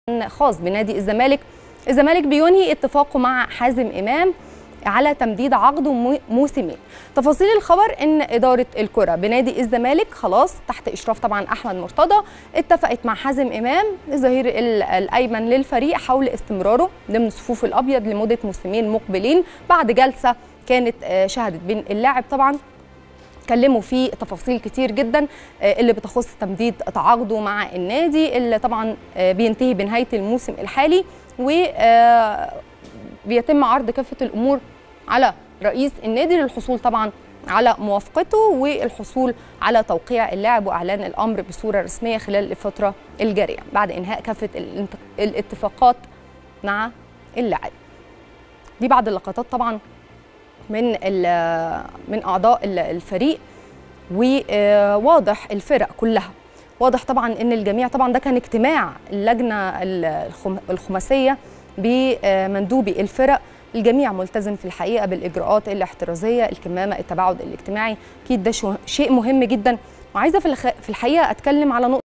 خاص بنادي الزمالك الزمالك بينهي اتفاقه مع حازم امام على تمديد عقده مو- موسمين تفاصيل الخبر ان اداره الكره بنادي الزمالك خلاص تحت اشراف طبعا احمد مرتضى اتفقت مع حازم امام الظهير ال- الايمن للفريق حول استمراره ضمن صفوف الابيض لمده موسمين مقبلين بعد جلسه كانت آه، شهدت بين اللاعب طبعا اتكلموا في تفاصيل كتير جدا آه، اللي بتخص تمديد تعاقده مع النادي اللي طبعا آه، بينتهي بنهايه الموسم الحالي و آه، بيتم عرض كافه الامور على رئيس النادي للحصول طبعا على موافقته والحصول على توقيع اللاعب واعلان الامر بصوره رسميه خلال الفتره الجاريه بعد انهاء كافه الانت- الاتفاقات مع اللاعب دي بعض اللقطات طبعا من ال- من اعضاء ال- الفريق وواضح الفرق كلها واضح طبعا ان الجميع طبعا ده كان اجتماع اللجنه ال- الخم- الخماسيه بمندوبي الفرق الجميع ملتزم في الحقيقه بالاجراءات الاحترازيه الكمامه التباعد الاجتماعي اكيد ده شو- شيء مهم جدا وعايزه في الخ- في الحقيقه اتكلم على نقطه